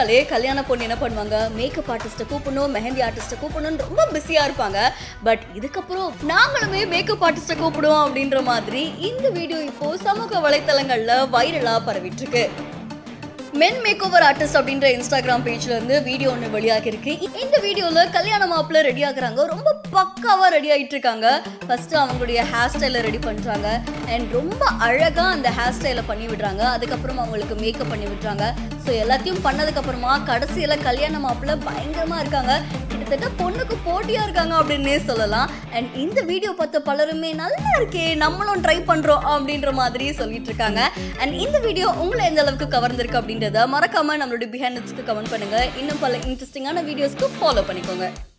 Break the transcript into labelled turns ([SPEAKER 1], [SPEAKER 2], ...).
[SPEAKER 1] வந்துட்டாலே கல்யாண பொண்ணு என்ன பண்ணுவாங்க மேக்கப் ஆர்டிஸ்ட்டை கூப்பிடணும் மெஹந்தி ஆர்டிஸ்ட்டை கூப்பிடணும்னு ரொம்ப பிஸியாக இருப்பாங்க பட் இதுக்கப்புறம் நாங்களுமே மேக்கப் ஆர்டிஸ்ட்டை கூப்பிடுவோம் அப்படின்ற மாதிரி இந்த வீடியோ இப்போ சமூக வலைத்தளங்களில் வைரலாக பரவிட்டு இருக்கு மென் மேக் ஓவர் ஆர்டிஸ்ட் அப்படின்ற இன்ஸ்டாகிராம் பேஜ்ல இருந்து வீடியோ ஒன்று வெளியாகி இருக்கு இந்த வீடியோல கல்யாண மாப்பிள்ள ரெடி ஆகுறாங்க ரொம்ப பக்காவா ரெடி ஆயிட்டு இருக்காங்க ஃபர்ஸ்ட் அவங்களுடைய ஹேர் ஸ்டைலை ரெடி பண்றாங்க அண்ட் ரொம்ப அழகா அந்த ஹேர் ஸ்டைலை பண்ணி விடுறாங்க அதுக்கப்புறம் அவங்களுக்கு மேக்கப் பண்ணி விடுறாங்க ஸோ எல்லாத்தையும் பண்ணதுக்கு அப்புறமா கடைசியில கல்யாண மாப்பிள்ள பயங்கரமா இருக்காங்க கிட்டத்தட்ட பொண்ணுக்கு போட்டியா இருக்காங்க அப்படின்னே சொல்லலாம் அண்ட் இந்த வீடியோ பார்த்த பலருமே நல்லா இருக்கே நம்மளும் ட்ரை பண்றோம் அப்படின்ற மாதிரி சொல்லிட்டு இருக்காங்க அண்ட் இந்த வீடியோ உங்களை எந்த அளவுக்கு கவர்ந்திருக்கு அப்படின்றத மறக்காம நம்மளுடைய பிஹேண்ட்ஸ்க்கு கமெண்ட் பண்ணுங்க இன்னும் பல இன்ட்ரெஸ்டிங்கான வீடியோஸ்க்கு ஃபாலோ பண்ணிக்கோங்க